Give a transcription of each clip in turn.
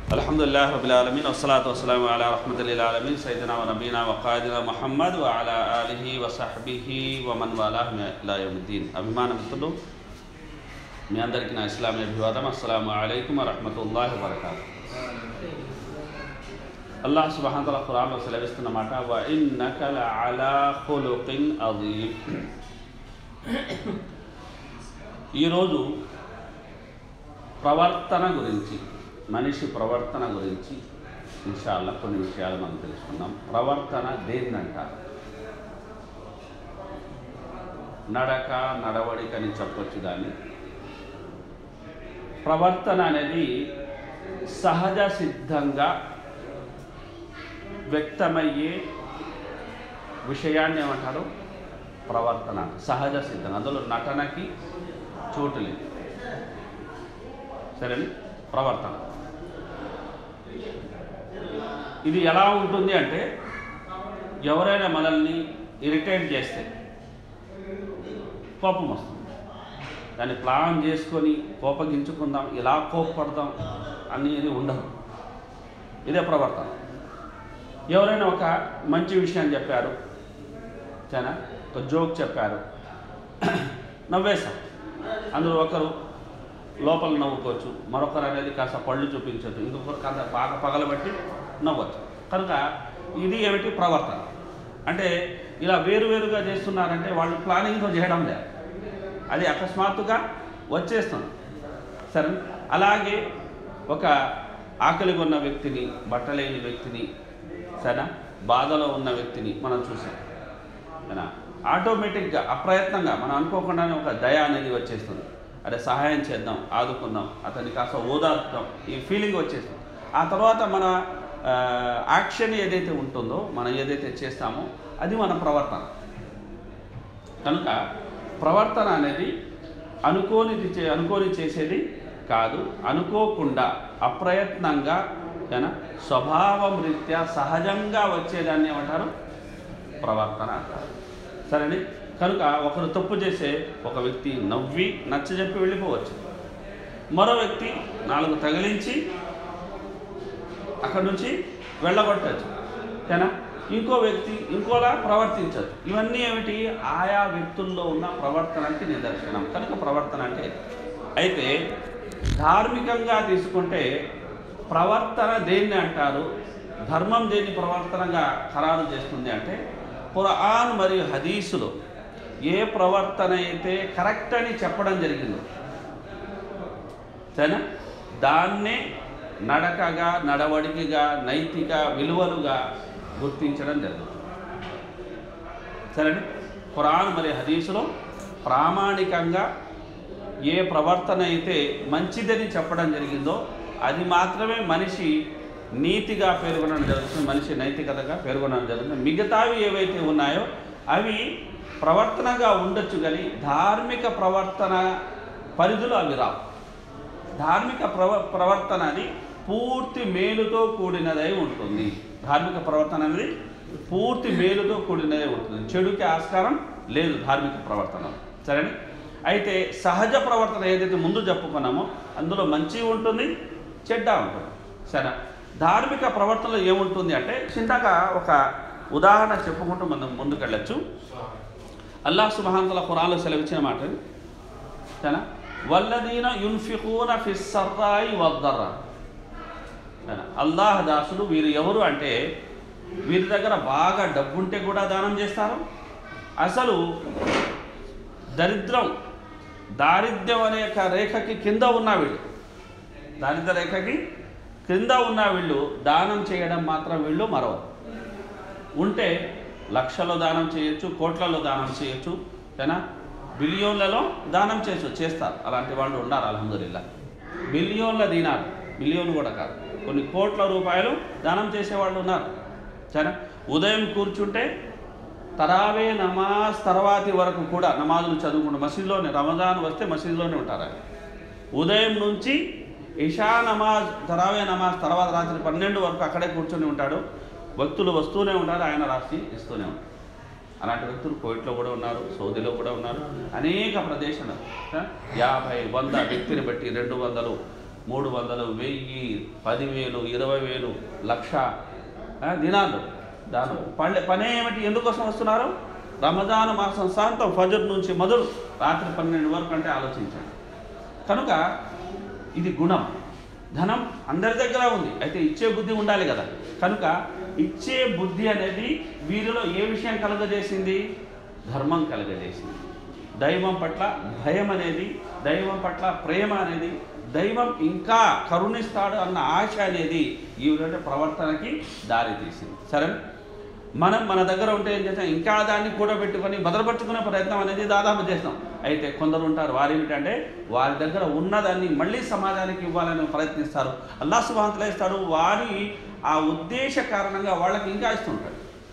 الحمد لله رب العالمين والصلاة والسلام على رحمة للعالمين سيدنا ونبينا وقائدنا محمد وعلى آله وصحبه ومن والاه إلى يوم الدين అభిమాన మిత్రులు మీ అందరికీ నా ఇస్లామీ అభివాదం అస్సలాము అలైకుం వరహమతుల్లాహి వబర్కాతు అల్లాహ్ సుబ్హానహు వతఆలా ఖురాన్లో సెలవిస్తున్నమాట వ ఇన్నక లఅలా ఖులుఖిన్ అజీమ్ ఈరోజు ప్రవర్తన గురించి మనిషి ప్రవర్తన గురించి ఇన్షాల్లా కొన్ని విషయాలు మనం తెలుసుకుందాం ప్రవర్తన దేన్నంటారు నడక నడవడికని చెప్పొచ్చు కానీ ప్రవర్తన అనేది సహజ సిద్ధంగా వ్యక్తమయ్యే విషయాన్ని ఏమంటారు ప్రవర్తన సహజ సిద్ధం అందులో నటనకి చోటు లేదు సరేనా ప్రవర్తన ఇది ఎలా ఉంటుంది అంటే ఎవరైనా మనల్ని ఇరిటేట్ చేస్తే కోపం వస్తుంది దాన్ని ప్లాన్ చేసుకొని కోపగించుకుందాం ఇలా కోపపడదాం అనేది ఉండదు ఇదే ప్రవర్తన ఎవరైనా ఒక మంచి విషయం చెప్పారు చాలా ఒక జోక్ చెప్పారు నవ్వేశాం అందులో ఒకరు లోపల నవ్వుకోవచ్చు మరొకరు అనేది కాస్త పళ్ళు చూపించవచ్చు ఇంకొకరు కాస్త బాగా పగలబెట్టి నవ్వచ్చు కనుక ఇది ఏమిటి ప్రవర్తన అంటే ఇలా వేరువేరుగా చేస్తున్నారంటే వాళ్ళు ప్లానింగ్తో చేయడం లేదు అది అకస్మాత్తుగా వచ్చేస్తుంది సరే అలాగే ఒక ఆకలిగా ఉన్న వ్యక్తిని బట్టలేని వ్యక్తిని సరేనా బాధలో ఉన్న వ్యక్తిని మనం చూసాం సరేనా ఆటోమేటిక్గా అప్రయత్నంగా మనం అనుకోకుండానే ఒక దయ అనేది వచ్చేస్తుంది అదే సహాయం చేద్దాం ఆదుకుందాం అతన్ని కాస్త ఓదార్చుదాం ఈ ఫీలింగ్ వచ్చేస్తుంది ఆ తర్వాత మన ఆ, యాక్షన్ ఏదైతే ఉంటుందో మనం ఏదైతే చేస్తామో అది మన ప్రవర్తన కనుక ప్రవర్తన అనేది అనుకోనిది చే అనుకోని చేసేది కాదు అనుకోకుండా అప్రయత్నంగా ఏనా స్వభావం రీత్యా సహజంగా వచ్చేదాన్ని ఏమంటారు ప్రవర్తన అంటారు సరేని కనుక ఒకరు తప్పు చేసే ఒక వ్యక్తి నవ్వి నచ్చజెప్పి వెళ్ళిపోవచ్చు మరో వ్యక్తి నాలుగు తగిలించి అక్కడి నుంచి వెళ్ళగొట్టచ్చు ఓకేనా ఇంకో వ్యక్తి ఇంకోలా ప్రవర్తించవచ్చు ఇవన్నీ ఏమిటి ఆయా వ్యక్తుల్లో ఉన్న ప్రవర్తనకి నిదర్శనం కనుక ప్రవర్తన అంటే అయితే ధార్మికంగా తీసుకుంటే ప్రవర్తన దేన్ని అంటారు ధర్మం దేన్ని ప్రవర్తనగా ఖరారు చేస్తుంది అంటే ఖురాన్ మరియు హదీసులో ఏ ప్రవర్తన అయితే కరెక్ట్ అని చెప్పడం జరిగిందో సరేనా దాన్నే నడకగా నడవడికగా నైతిక విలువలుగా గుర్తించడం జరుగుతుంది సరేనా ఖురాన్ మరియు హదీసులో ప్రామాణికంగా ఏ ప్రవర్తన అయితే మంచిదని చెప్పడం జరిగిందో అది మాత్రమే మనిషి నీతిగా పేర్కొనడం జరుగుతుంది మనిషి నైతికతగా పేర్కొనడం జరుగుతుంది మిగతావి ఏవైతే ఉన్నాయో అవి ప్రవర్తనగా ఉండొచ్చు కానీ ధార్మిక ప్రవర్తన పరిధిలో అవి రావు ధార్మిక ప్రవ ప్రవర్తన అది పూర్తి మేలుతో కూడినదై ఉంటుంది ధార్మిక ప్రవర్తన అనేది పూర్తి మేలుతో కూడినదై ఉంటుంది చెడుకి ఆస్కారం లేదు ధార్మిక ప్రవర్తన సరేనా అయితే సహజ ప్రవర్తన ఏదైతే ముందు చెప్పుకున్నామో అందులో మంచి ఉంటుంది చెడ్డ ఉంటుంది సరే ధార్మిక ప్రవర్తనలో ఏముంటుంది అంటే చిన్నక ఒక ఉదాహరణ చెప్పుకుంటూ మనం ముందుకెళ్ళచ్చు అల్లాహ్ సుబహాన్తల ఖురాన్లో సెలవిచ్చిన మాట ఇది. సరేనా వల్లదీన యున్ఫికూన ఫిస్సర్రాయి వద్దర్రా అల్లాహ్ దాసులు వీరు ఎవరు అంటే వీరి దగ్గర బాగా డబ్బుంటే కూడా దానం చేస్తారు అసలు దరిద్రం దారిద్ర్యం అనే ఒక రేఖకి కింద ఉన్న వీళ్ళు దారిద్ర రేఖకి కింద ఉన్న వీళ్ళు దానం చేయడం మాత్రం వీళ్ళు మరవరు ఉంటే లక్షలో దానం చేయొచ్చు కోట్లలో దానం చేయొచ్చు ఏనా బిలియోన్లలో దానం చేయొచ్చు చేస్తారు అలాంటి వాళ్ళు ఉన్నారు అల్హమ్దుల్లా బిలియోన్ల దీనాలు బిలియోన్ కూడా కాదు కొన్ని కోట్ల రూపాయలు దానం చేసేవాళ్ళు ఉన్నారు సరే ఉదయం కూర్చుంటే తరావే నమాజ్ తర్వాతి వరకు కూడా నమాజులు చదువుకుంటూ మసీదులోనే రమజాన్ వస్తే మసీదులోనే ఉంటారు ఆయన ఉదయం నుంచి ఇషా నమాజ్ తరావే నమాజ్ తర్వాత రాత్రి పన్నెండు వరకు అక్కడే కూర్చొని ఉంటాడు భక్తులు వస్తూనే ఉంటారు ఆయన రాసి ఇస్తూనే ఉంటారు అలాంటి వ్యక్తులు కోయిట్లో కూడా ఉన్నారు సౌదీలో కూడా ఉన్నారు అనేక ప్రదేశాలు ఆ, యాభై వంద వ్యక్తిని బట్టి రెండు వందలు మూడు వందలు వెయ్యి పదివేలు ఇరవై వేలు లక్ష ఆ, దినాలు దాని పని పని ఏమిటి ఎందుకోసం వస్తున్నారు రమజాన్ మాసం సాంతం ఫజర్ నుంచి మొదలు రాత్రి పన్నెండు వరకు అంటే ఆలోచించండి కనుక ఇది గుణం ధనం అందరి దగ్గర ఉంది అయితే ఇచ్చే బుద్ధి ఉండాలి కదా కనుక ఇచ్చే బుద్ధి అనేది వీరిలో ఏ విషయం కలుగజేసింది ధర్మం కలుగజేసింది దైవం పట్ల భయం అనేది దైవం పట్ల ప్రేమ అనేది దైవం ఇంకా కరుణిస్తాడు అన్న ఆశ అనేది ఈ విధంగా ప్రవర్తనకి దారి తీసింది సరే మనం మన దగ్గర ఉంటే ఏం చేస్తాం ఇంకా దాన్ని కూడబెట్టుకొని భద్రపరుచుకునే ప్రయత్నం అనేది దాదాపు చేస్తాం అయితే కొందరు ఉంటారు వారు ఏమిటంటే వారి దగ్గర ఉన్నదాన్ని మళ్ళీ సమాజానికి ఇవ్వాలని ప్రయత్నిస్తారు అల్లా సుబాంతలే ఇస్తాడు వారి ఆ ఉద్దేశ కారణంగా వాళ్ళకి ఇంకా ఇస్తుంటాడు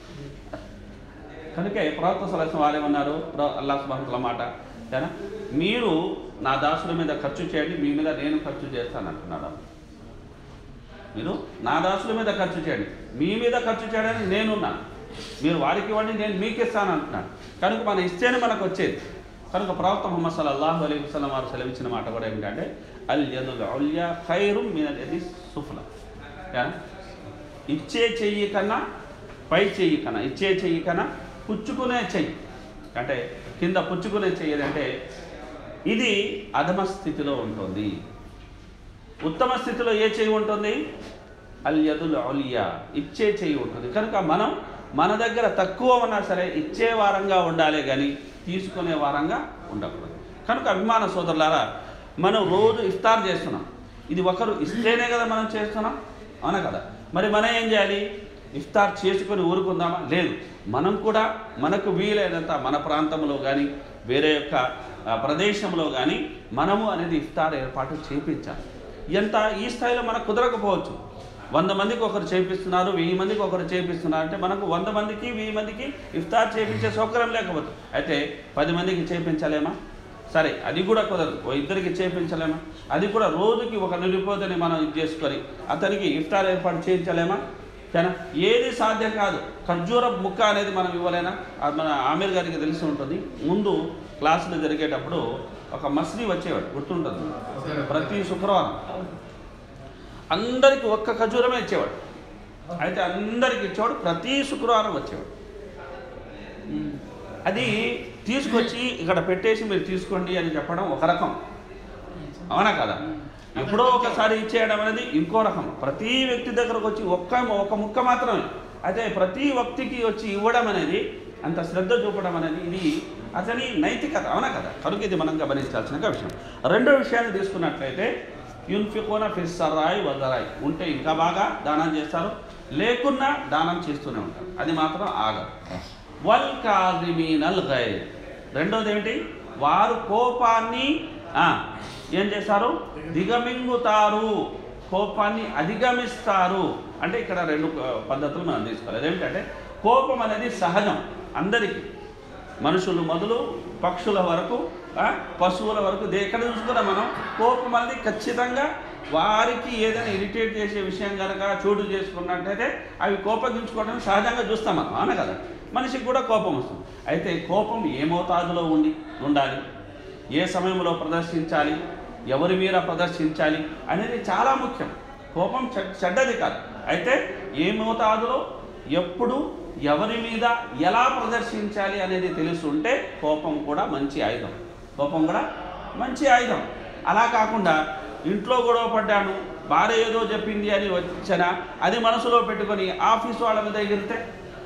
కనుక ప్రవక్త సలహం వారు ఏమన్నారు ప్ర- అల్లా సుబాంతుల మాట ఏనా మీరు నా దాసుల మీద ఖర్చు చేయండి మీ మీద నేను ఖర్చు చేస్తాను అంటున్నాడు మీరు నా దాసుల మీద ఖర్చు చేయండి మీ మీద ఖర్చు చేయడానికి నేనున్నాను మీరు వారికి ఇవ్వండి నేను మీకు ఇస్తాను అంటున్నాను కనుక మన ఇస్తేనే మనకు వచ్చేది కనుక ప్రవక్త ముహమ్మద్ సల్లల్లాహు అలైహి వసల్లం వారు సెలవిచ్చిన మాట కూడా ఏమిటంటే అల్ యదుల్ ఉల్యా ఖైరు మినల్ యది సుఫ్ల ఏనా? ఇచ్చే చెయ్యి కన్నా పై చెయ్యి కన్నా ఇచ్చే చెయ్యి కన్నా పుచ్చుకునే చెయ్యి అంటే కింద పుచ్చుకునే చెయ్యి అంటే ఇది అధమ స్థితిలో ఉంటుంది ఉత్తమ స్థితిలో ఏ చెయ్యి ఉంటుంది అల్ యదుల్ ఉలియా ఇచ్చే చెయ్యి ఉంటుంది కనుక మనం మన దగ్గర తక్కువ ఉన్నా సరే ఇచ్చే వారంగా ఉండాలి కానీ తీసుకునే వారంగా ఉండకూడదు కనుక అభిమాన సోదరులారా మనం రోజు ఇఫ్తార్ చేస్తున్నాం ఇది ఒకరు ఇస్తేనే కదా మనం చేస్తున్నాం అవునా కదా మరి మనం ఏం చేయాలి ఇఫ్తార్ చేసుకొని ఊరుకుందామా లేదు మనం కూడా మనకు వీలైనంత మన ప్రాంతంలో కానీ వేరే యొక్క ఆ, ప్రదేశంలో కానీ మనము అనేది ఇఫ్తార్ ఏర్పాటు చేపించాలి ఎంత ఈ స్థాయిలో మనకు కుదరకపోవచ్చు వంద మందికి ఒకరు చేపిస్తున్నారు వెయ్యి మందికి ఒకరు చేపిస్తున్నారు అంటే మనకు వంద మందికి వెయ్యి మందికి ఇఫ్తార్ చేపించే సౌకర్యం లేకపోతే అయితే పది మందికి చేపించలేమా సరే అది కూడా కుదరదు ఓ ఇద్దరికి చేపించలేమా అది కూడా రోజుకి ఒక నిరుపోతని మనం ఇది చేసుకొని అతనికి ఇఫ్తార్ ఏర్పాటు చేయించలేమా సరేనా ఏది సాధ్యం కాదు ఖర్జూర ముక్క అనేది మనం ఇవ్వలేనా అది మన ఆమీర్ గారికి తెలిసి ఉంటుంది ముందు క్లాసులు జరిగేటప్పుడు ఒక మస్లీ వచ్చేవాడు గుర్తుంటుంది ప్రతి శుక్రవారం అందరికి ఒక్క ఖజూరమే ఇచ్చేవాడు అయితే అందరికి ఇచ్చేవాడు ప్రతి శుక్రవారం వచ్చేవాడు అది తీసుకొచ్చి ఇక్కడ పెట్టేసి మీరు తీసుకోండి అని చెప్పడం ఒక రకం అవునా కదా ఎప్పుడో ఒకసారి ఇచ్చేయడం అనేది ఇంకో రకం ప్రతి వ్యక్తి దగ్గరకు వచ్చి ఒక్క ఒక ముక్క మాత్రమే అయితే ప్రతి వ్యక్తికి వచ్చి ఇవ్వడం అనేది అంత శ్రద్ధ చూపడం అనేది ఇది అతని నైతికత అవునా కదా కనుక ఇది మనం గమనించాల్సిన ఒక విషయం రెండో విషయాన్ని తీసుకున్నట్లయితే యున్ఫికోన ఫిస్సరాయి వదరాయి ఉంటే ఇంకా బాగా దానం చేస్తారు లేకున్నా దానం చేస్తూనే ఉంటారు అది మాత్రం ఆగదు వల్ కాజిమీనల్ గై రెండోది ఏమిటి వారు కోపాన్ని ఆ, ఏం చేస్తారు దిగమింగుతారు కోపాన్ని అధిగమిస్తారు అంటే ఇక్కడ రెండు ఆ, పద్ధతులు మనం తీసుకోవాలి అదేంటంటే కోపం అనేది సహజం అందరికీ మనుషులు మొదలు పక్షుల వరకు ఆ, పశువుల వరకు దే- ఎక్కడ చూసుకున్నా మనం కోపం అనేది ఖచ్చితంగా వారికి ఏదైనా ఇరిటేట్ చేసే విషయం కనుక చోటు చేసుకున్నట్టయితే అవి కోపగించుకోవడం సహజంగా చూస్తాం మనం అవునా కదా మనిషికి కూడా కోపం వస్తుంది అయితే కోపం ఏ మోతాదులో ఉండి ఉండాలి ఏ సమయంలో ప్రదర్శించాలి ఎవరి మీద ప్రదర్శించాలి అనేది చాలా ముఖ్యం కోపం చెడ్- చెడ్డది కాదు అయితే ఏ మోతాదులో ఎప్పుడు ఎవరి మీద ఎలా ప్రదర్శించాలి అనేది తెలిసి ఉంటే కోపం కూడా మంచి ఆయుధం కోపం కూడా మంచి ఆయుధం అలా కాకుండా ఇంట్లో గొడవ పడ్డాను భార్య ఏదో చెప్పింది అని వచ్చానా అది మనసులో పెట్టుకొని ఆఫీస్ వాళ్ళ మీద ఎగిరితే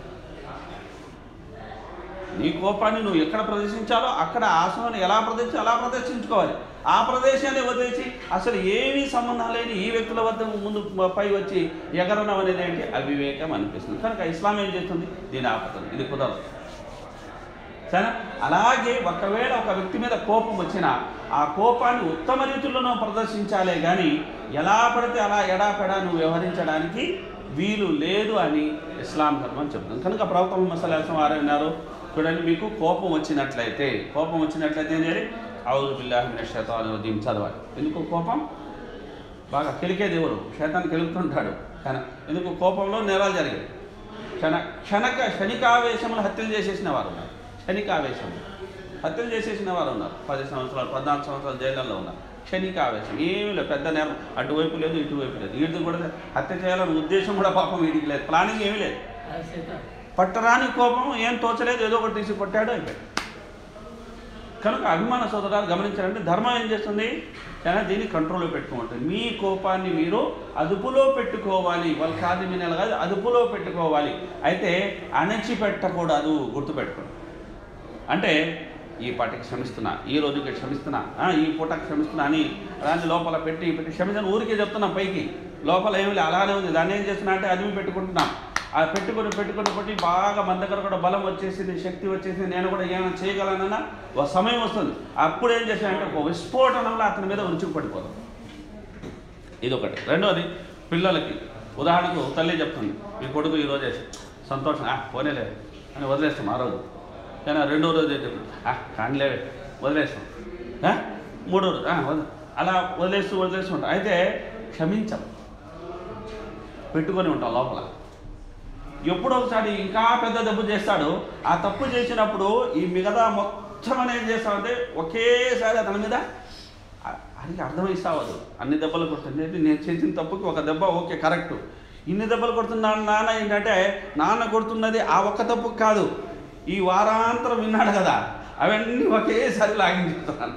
నీ కోపాన్ని నువ్వు ఎక్కడ ప్రదర్శించాలో అక్కడ ఆశను ఎలా ప్రదర్శించి అలా ప్రదర్శించుకోవాలి ఆ ప్రదేశాన్ని వదిలేసి అసలు ఏమీ సంబంధం లేని ఈ వ్యక్తుల వద్ద ముందు పై వచ్చి ఎగరడం అనేది ఏంటి అవివేకం అనిపిస్తుంది కనుక ఇస్లాం ఏం చేస్తుంది దీని ఆపతుంది ఇది కుదరదు సరేనా అలాగే ఒకవేళ ఒక వ్యక్తి మీద కోపం వచ్చినా ఆ కోపాన్ని ఉత్తమ రీతిలోనూ ప్రదర్శించాలే కానీ ఎలా పడితే అలా ఎడాపెడా నువ్వు వ్యవహరించడానికి వీలు లేదు అని ఇస్లాం ధర్మం చెప్తుంది కనుక ప్రవక్త మసలాసం వారు అన్నారు చూడండి మీకు కోపం వచ్చినట్లయితే కోపం వచ్చినట్లయితే ఏం చేయాలి ఔదు బిల్లాహిమిన శతాను రజీం చదవాలి ఎందుకు కోపం బాగా కెలికేది ఎవరు శైతాన్ని కెలుగుతుంటాడు కానీ ఎందుకు కోపంలో నేరాలు జరిగాయి క్షణ క్షణక క్షణికావేశంలో హత్యలు చేసేసిన వారు ఉన్నారు క్షణికావేశం హత్యలు చేసేసిన వారు ఉన్నారు పది సంవత్సరాలు పద్నాలుగు సంవత్సరాలు జైళ్ళల్లో ఉన్నారు క్షణిక ఆవేశం ఏమీ లేదు పెద్ద నేరం అటువైపు లేదు ఇటువైపు లేదు వీడిది కూడా హత్య చేయాలనే ఉద్దేశం కూడా పాపం వీడికి లేదు ప్లానింగ్ ఏమీ లేదు పట్టరాని కోపం ఏం తోచలేదు ఏదో ఒకటి తీసి కొట్టాడు అయిపోయాడు కనుక అభిమాన సోదరాలు గమనించాలంటే ధర్మం ఏం చేస్తుంది కానీ దీన్ని కంట్రోల్లో పెట్టుకుంటుంది మీ కోపాన్ని మీరు అదుపులో పెట్టుకోవాలి వాళ్ళ కాదు మీ నెల కాదు అదుపులో పెట్టుకోవాలి అయితే అణచిపెట్టకూడదు గుర్తుపెట్టుకోండి అంటే ఈ పాటికి క్షమిస్తున్నా ఈ రోజుకి క్షమిస్తున్నా ఆ, ఈ పూట క్షమిస్తున్నా అని దాన్ని లోపల పెట్టి పెట్టి క్షమించని ఊరికే చెప్తున్నా పైకి లోపల ఏమి లేదు అలానే ఉంది దాన్ని ఏం చేస్తున్నా అంటే అది పెట్టుకుంటున్నాం ఆ పెట్టుకొని పెట్టుకొని పెట్టి బాగా మన దగ్గర కూడా బలం వచ్చేసింది శక్తి వచ్చేసింది నేను కూడా ఏమైనా చేయగలనన్నా ఒక సమయం వస్తుంది అప్పుడు ఏం చేశానంటే ఒక విస్ఫోటనంలో అతని మీద ఉరుచుకు పడిపోతాం ఇది ఒకటి రెండోది పిల్లలకి ఉదాహరణకు తల్లి చెప్తుంది మీ కొడుకు ఈరోజే సంతోషం ఆ పోనేలే అని వదిలేస్తాం ఆ రోజు కానీ ఆ రెండో రోజు ఏం చెప్తుంది ఆ కానిలేవే వదిలేస్తాం ఆ, మూడో రోజు ఆ, వద అలా వదిలేస్తూ వదిలేస్తూ ఉంటాం అయితే క్షమించం పెట్టుకొని ఉంటాం లోపల ఎప్పుడో ఒకసారి ఇంకా పెద్ద తప్పు చేస్తాడు ఆ తప్పు చేసినప్పుడు ఈ మిగతా మొత్తం అనేది చేస్తామంటే ఒకేసారి అతని మీద అది అర్థమైస్తావదు అన్ని దెబ్బలు కొడుతుంది ఏంటి నేను చేసిన తప్పుకి ఒక దెబ్బ ఓకే కరెక్ట్ ఇన్ని దెబ్బలు కొడుతున్నాడు నాన్న ఏంటంటే నాన్న కొడుతున్నది ఆ ఒక్క తప్పు కాదు ఈ వారాంతరం విన్నాడు కదా అవన్నీ ఒకేసారి లాగించుతున్నాను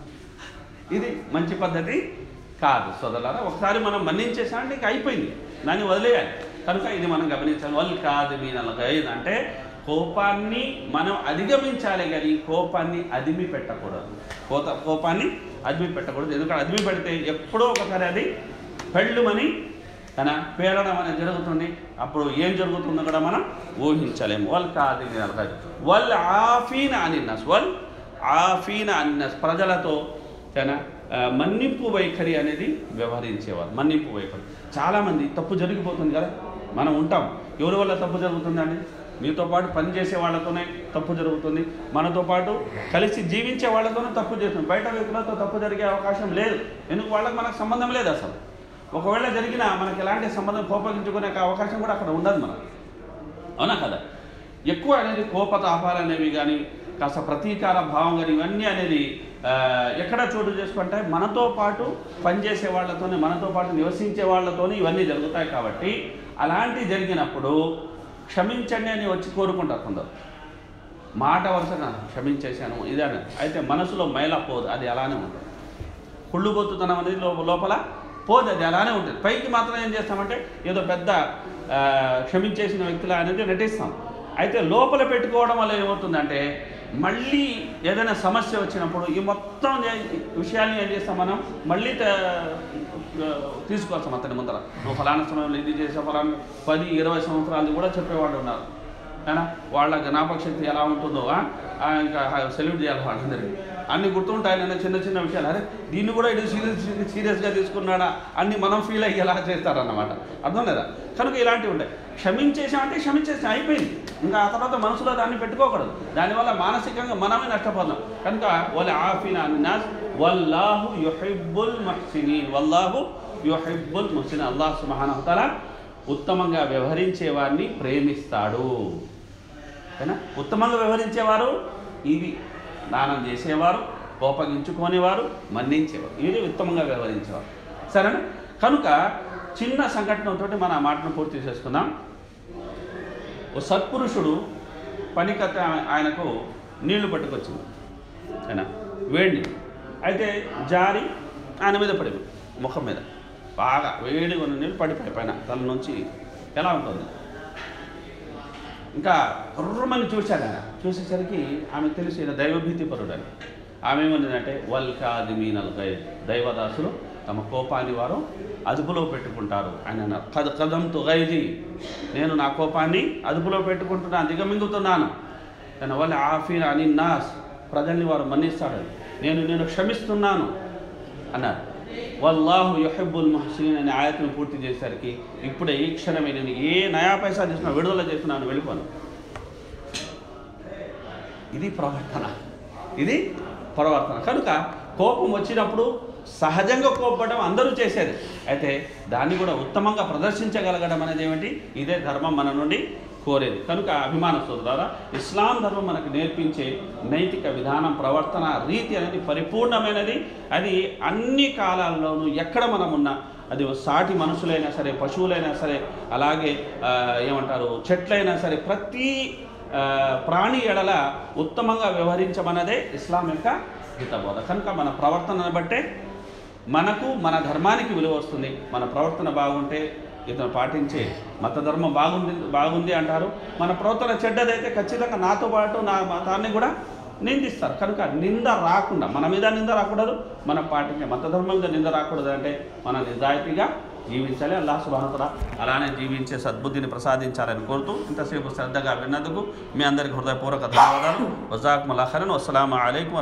ఇది మంచి పద్ధతి కాదు సోదరులారా ఒకసారి మనం మన్నించేసామంటే ఇంక అయిపోయింది దాన్ని వదిలేయాలి కనుక ఇది మనం గమనించాలి వాళ్ళు కాదు మీ నలగైదు అంటే కోపాన్ని మనం అధిగమించాలి కానీ కోపాన్ని అదిమి పెట్టకూడదు కోత కోపాన్ని అదిమి పెట్టకూడదు ఎందుకంటే అదిమి పెడితే ఎప్పుడో ఒకసారి అది పెళ్ళుమని తన పేరడం అనేది జరుగుతుంది అప్పుడు ఏం జరుగుతుందో కూడా మనం ఊహించలేము వాళ్ళు కాదు మీ నలగైదు వాళ్ళు ఆఫీన అనిన్నస్ వాళ్ళు ఆఫీన అనిన్నస్ ప్రజలతో తన ఆ, మన్నింపు వైఖరి అనేది వ్యవహరించేవారు మన్నింపు వైఖరి చాలామంది తప్పు జరిగిపోతుంది కదా మనం ఉంటాం ఎవరి వల్ల తప్పు జరుగుతుందండి మీతో పాటు పనిచేసే వాళ్ళతోనే తప్పు జరుగుతుంది మనతో పాటు కలిసి జీవించే వాళ్ళతోనే తప్పు చేస్తుంది బయట వ్యక్తులతో తప్పు జరిగే అవకాశం లేదు ఎందుకు వాళ్ళకి మనకు సంబంధం లేదు అసలు ఒకవేళ జరిగినా మనకి ఎలాంటి సంబంధం కోపగించుకునే అవకాశం కూడా అక్కడ ఉండదు మనకు అవునా కదా ఎక్కువ అనేది కోపతాపాలు అనేవి కానీ కాస్త ప్రతీకార భావం కానీ ఇవన్నీ అనేది ఆ, ఎక్కడ చోటు చేసుకుంటే మనతో పాటు పనిచేసే వాళ్ళతోనే మనతో పాటు నివసించే వాళ్ళతోనే ఇవన్నీ జరుగుతాయి కాబట్టి అలాంటివి జరిగినప్పుడు క్షమించండి అని వచ్చి కోరుకుంటారు కొందరు మాట వరుసగా క్షమించేశాను ఇదని అయితే మనసులో మైల పోదు అది అలానే ఉంటుంది కుళ్ళుబొత్తుతనం అనేది లో- లోపల పోదు అది అలానే ఉంటుంది పైకి మాత్రం ఏం చేస్తామంటే ఏదో పెద్ద ఆ, క్షమించేసిన వ్యక్తులా అనేది నటిస్తాం అయితే లోపల పెట్టుకోవడం వల్ల ఏమవుతుందంటే మళ్ళీ ఏదైనా సమస్య వచ్చినప్పుడు ఈ మొత్తం ఏ- విషయాల్ని ఏం చేస్తాం మనం మళ్ళీ త- తీసుకొస్తాం అతని ముందర నువ్వు ఫలానా సమయంలో ఇది చేసే ఫలానా పది ఇరవై సంవత్సరాలు కూడా చెప్పేవాళ్ళు ఉన్నారు అయినా వాళ్ళ జ్ఞాపక శక్తి ఎలా ఉంటుందో ఆ? ఆ, ఇంకా సెల్యూట్ చేయాలి వాళ్ళందరికీ అన్ని గుర్తుంటాయి నేను చిన్న చిన్న విషయాలు అరే దీన్ని కూడా ఇది సీరియస్ సీరియస్గా తీసుకున్నాడా అన్ని మనం ఫీల్ అయ్యేలా చేస్తారన్నమాట అర్థం లేదా కనుక ఇలాంటివి ఉంటాయి క్షమించేసామంటే క్షమించేసాం అయిపోయింది ఇంకా ఆ తర్వాత మనసులో దాన్ని పెట్టుకోకూడదు దానివల్ల మానసికంగా మనమే నష్టపోతాం కనుక వాళ్ళ ఆఫీనా నాస్ వల్లాహు యుహిబ్బుల్ ముహ్సినీన్ వల్లాహు యుహిబ్బుల్ ముహ్సిన్ అల్లాహ్ సుబ్హానహు వతఆలా ఉత్తమంగా వ్యవహరించే వారిని ప్రేమిస్తాడు ఓకేనా ఉత్తమంగా వ్యవహరించేవారు ఇవి దానం చేసేవారు కోపగించుకునేవారు మన్నించేవారు ఇది ఉత్తమంగా వ్యవహరించేవారు సరేనా కనుక చిన్న సంఘటనతో మన ఆ మాటను పూర్తి చేసుకుందాం ఓ సత్పురుషుడు పనికత్త ఆయనకు నీళ్లు పట్టుకొచ్చింది అయినా వేడి నీళ్ళు. అయితే జారి ఆయన మీద పడింది ముఖం మీద బాగా వేడిగా ఉన్న నీళ్ళు పడిపోయి పైన తల నుంచి ఎలా ఉంటుంది ఇంకా రుర్రమని చూశాడు ఆయన చూసేసరికి ఆమె తెలిసి ఈయన దైవభీతి పరుడని ఆమె ఏమన్నదంటే వల్ కాదిమీనల్ గై దైవదాసులు తమ కోపాన్ని వారు అదుపులో పెట్టుకుంటారు ఆయన అన్నారు కద కదంతో గైజీ నేను నా కోపాన్ని అదుపులో పెట్టుకుంటున్నాను దిగమింగుతున్నాను తన వల్ల ఆఫీన్ అని నాస్ ప్రజల్ని వారు మన్నిస్తాడు నేను నేను క్షమిస్తున్నాను అన్నారు వల్లాహు యొహబ్బుల్ మహసీన్ అనే ఆయతను పూర్తి చేసేసరికి ఇప్పుడే ఈ క్షణమే నేను ఏ నయా పైసా చేసినా విడుదల చేసినాను వెళ్ళిపోను ఇది ప్రవర్తన ఇది ప్రవర్తన కనుక కోపం వచ్చినప్పుడు సహజంగా కోపపడడం అందరూ చేసేది అయితే దాన్ని కూడా ఉత్తమంగా ప్రదర్శించగలగడం అనేది ఏమిటి ఇదే ధర్మం మన నుండి కోరేది కనుక అభిమాన సోదరులారా ఇస్లాం ధర్మం మనకు నేర్పించే నైతిక విధానం ప్రవర్తన రీతి అనేది పరిపూర్ణమైనది అది అన్ని కాలాల్లోనూ ఎక్కడ మనం ఉన్నా అది సాటి మనుషులైనా సరే పశువులైనా సరే అలాగే ఆ, ఏమంటారు చెట్లైనా సరే ప్రతి ఆ, ప్రాణి ఎడల ఉత్తమంగా వ్యవహరించమన్నదే ఇస్లాం యొక్క హితబోధ కనుక మన ప్రవర్తనను బట్టే మనకు మన ధర్మానికి విలువ వస్తుంది మన ప్రవర్తన బాగుంటే ఇతను పాటించే మత ధర్మం బాగుంది బాగుంది అంటారు మన ప్రవర్తన చెడ్డదైతే ఖచ్చితంగా నాతో పాటు నా మతాన్ని కూడా నిందిస్తారు కనుక నింద రాకుండా మన మీద నింద రాకూడదు మనం పాటించే మత ధర్మం మీద నింద రాకూడదు అంటే మన నిజాయితీగా జీవించాలి అల్లాహ్ సుబానతల అలానే జీవించే సద్బుద్ధిని ప్రసాదించాలని కోరుతూ ఇంతసేపు శ్రద్ధగా విన్నందుకు మీ అందరికీ హృదయపూర్వక ధన్యవాదాలు వజాక్ మలాఖరన్ వసలాం అలైకుం